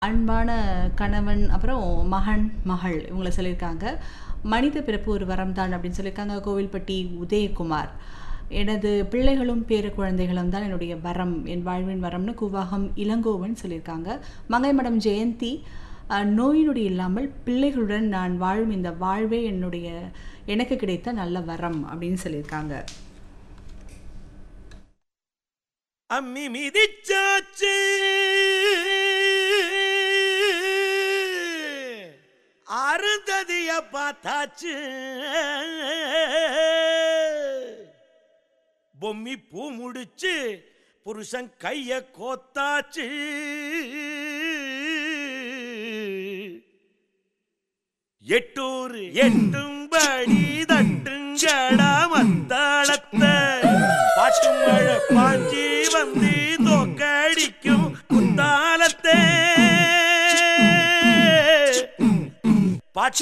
அன்பான கணவன் அப்புறம் மகன் மகள் இவங்கள சொல்லியிருக்காங்க மனித பிறப்பு ஒரு வரம்தான் அப்படின்னு சொல்லியிருக்காங்க கோவில்பட்டி உதயகுமார் எனது பிள்ளைகளும் பேர குழந்தைகளும் தான் என்னுடைய வரம் என் வாழ்வின் வரம்னு கூவாகம் இளங்கோவன் சொல்லியிருக்காங்க மங்கைமடம் ஜெயந்தி அஹ், நோய் நொடி இல்லாமல் பிள்ளைகளுடன் நான் வாழும் இந்த வாழ்வே என்னுடைய எனக்கு கிடைத்த நல்ல வரம் அப்படின்னு சொல்லியிருக்காங்க அம்மி மிதிச்சாச்சு அருந்ததிய பார்த்தாச்சு பொம்மி பூ முடிச்சு புருஷன் கைய கோத்தாச்சு எட்டூர் எட்டும்படி தட்டுங்கடா மத்தாளத்த பாட்டு மழை பாஞ்சி வந்து தோக்கடிக்கும் குத்தாலத்தே பாட்டு